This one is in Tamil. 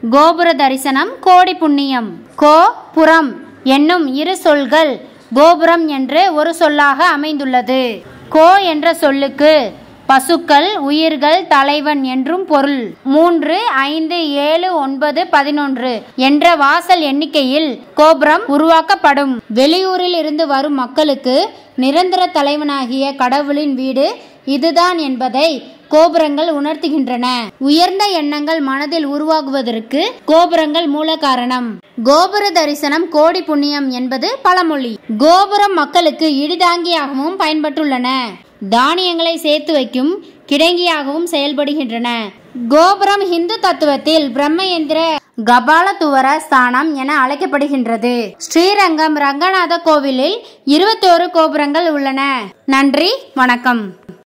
கோபுர தரிசனம் கோடி புண்ணியம் கோ புறம் என்னும் இரு சொல்கள் கோபுரம் என்று ஒரு சொல்லாக அமைந்துள்ளது கோ என்ற சொல்லுக்கு பசுக்கள் உயிர்கள் தலைவன் என்றும் பொருள் மூன்று ஐந்து ஏழு ஒன்பது பதினொன்று என்ற வாசல் எண்ணிக்கையில் கோபுரம் உருவாக்கப்படும் வெளியூரில் இருந்து வரும் மக்களுக்கு நிரந்தர தலைவனாகிய கடவுளின் வீடு இதுதான் என்பதை கோபுரங்கள் உணர்த்துகின்றன உயர்ந்த எண்ணங்கள் மனதில் உருவாகுவதற்கு கோபுரங்கள் மூல காரணம் கோபுர தரிசனம் கோடி புண்ணியம் என்பது பழமொழி கோபுரம் மக்களுக்கு இடிதாங்கியாகவும் பயன்பட்டுள்ளன தானியங்களை சேர்த்து வைக்கும் கிடங்கியாகவும் செயல்படுகின்றன கோபுரம் இந்து தத்துவத்தில் பிரம்மயந்திர கபாலத்துவர ஸ்தானம் என அழைக்கப்படுகின்றது ஸ்ரீரங்கம் ரங்கநாத கோவிலில் இருபத்தோரு கோபுரங்கள் உள்ளன நன்றி வணக்கம்